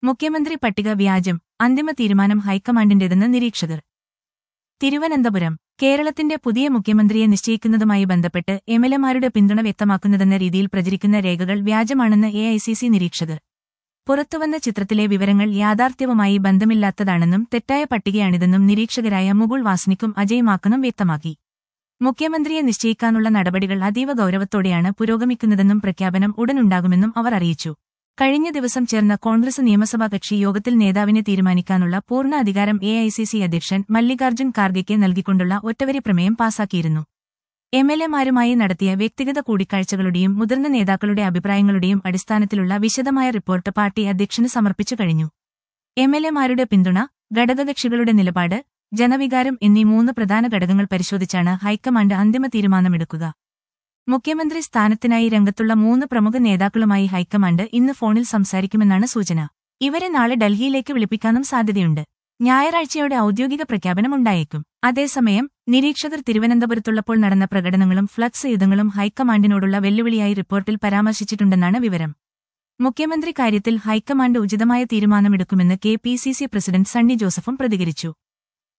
മുഖ്യമന്ത്രി പട്ടിക വ്യാജം അന്തിമ തീരുമാനം ഹൈക്കമാൻഡിന്റേതെന്ന് നിരീക്ഷകർ തിരുവനന്തപുരം കേരളത്തിന്റെ പുതിയ മുഖ്യമന്ത്രിയെ നിശ്ചയിക്കുന്നതുമായി ബന്ധപ്പെട്ട് എംഎൽഎമാരുടെ പിന്തുണ വ്യക്തമാക്കുന്നതെന്ന രീതിയിൽ പ്രചരിക്കുന്ന രേഖകൾ വ്യാജമാണെന്ന് എഐസിസി നിരീക്ഷകർ പുറത്തുവന്ന ചിത്രത്തിലെ വിവരങ്ങൾ യാഥാർത്ഥ്യവുമായി ബന്ധമില്ലാത്തതാണെന്നും തെറ്റായ പട്ടികയാണിതെന്നും നിരീക്ഷകരായ മുകുൾ വാസ്നിക്കും അജയ് മാക്കനും വ്യക്തമാക്കി മുഖ്യമന്ത്രിയെ നിശ്ചയിക്കാനുള്ള നടപടികൾ അതീവ ഗൌരവത്തോടെയാണ് പുരോഗമിക്കുന്നതെന്നും പ്രഖ്യാപനം ഉടനുണ്ടാകുമെന്നും അവർ അറിയിച്ചു കഴിഞ്ഞ ദിവസം ചേർന്ന കോൺഗ്രസ് നിയമസഭാ കക്ഷി യോഗത്തിൽ നേതാവിനെ തീരുമാനിക്കാനുള്ള പൂർണ്ണ അധികാരം എഐസിസി അധ്യക്ഷൻ മല്ലികാർജ്ജുൻ ഖാർഗെയ്ക്ക് നൽകിക്കൊണ്ടുള്ള ഒറ്റവരി പ്രമേയം പാസാക്കിയിരുന്നു എംഎൽഎമാരുമായി നടത്തിയ വ്യക്തിഗത കൂടിക്കാഴ്ചകളുടെയും മുതിർന്ന നേതാക്കളുടെ അഭിപ്രായങ്ങളുടെയും അടിസ്ഥാനത്തിലുള്ള വിശദമായ റിപ്പോർട്ട് പാർട്ടി അധ്യക്ഷന് സമർപ്പിച്ചു കഴിഞ്ഞു എംഎൽഎമാരുടെ പിന്തുണ ഘടകകക്ഷികളുടെ നിലപാട് ജനവികാരം എന്നീ മൂന്ന് പ്രധാന ഘടകങ്ങൾ പരിശോധിച്ചാണ് ഹൈക്കമാൻഡ് അന്തിമ തീരുമാനമെടുക്കുക മുഖ്യമന്ത്രി സ്ഥാനത്തിനായി രംഗത്തുള്ള മൂന്ന് പ്രമുഖ നേതാക്കളുമായി ഹൈക്കമാൻഡ് ഇന്ന് ഫോണിൽ സംസാരിക്കുമെന്നാണ് സൂചന ഇവരെ നാളെ ഡൽഹിയിലേക്ക് വിളിപ്പിക്കാനും സാധ്യതയുണ്ട് ഞായറാഴ്ചയോടെ ഔദ്യോഗിക പ്രഖ്യാപനം ഉണ്ടായേക്കും അതേസമയം നിരീക്ഷകർ തിരുവനന്തപുരത്തുള്ളപ്പോൾ നടന്ന പ്രകടനങ്ങളും ഫ്ലക്സ് യുദ്ധങ്ങളും ഹൈക്കമാൻഡിനോടുള്ള വെല്ലുവിളിയായി റിപ്പോർട്ടിൽ പരാമർശിച്ചിട്ടുണ്ടെന്നാണ് വിവരം മുഖ്യമന്ത്രി കാര്യത്തിൽ ഹൈക്കമാൻഡ് ഉചിതമായ തീരുമാനമെടുക്കുമെന്ന് K P C C president Sunny ജോസഫും പ്രതികരിച്ചു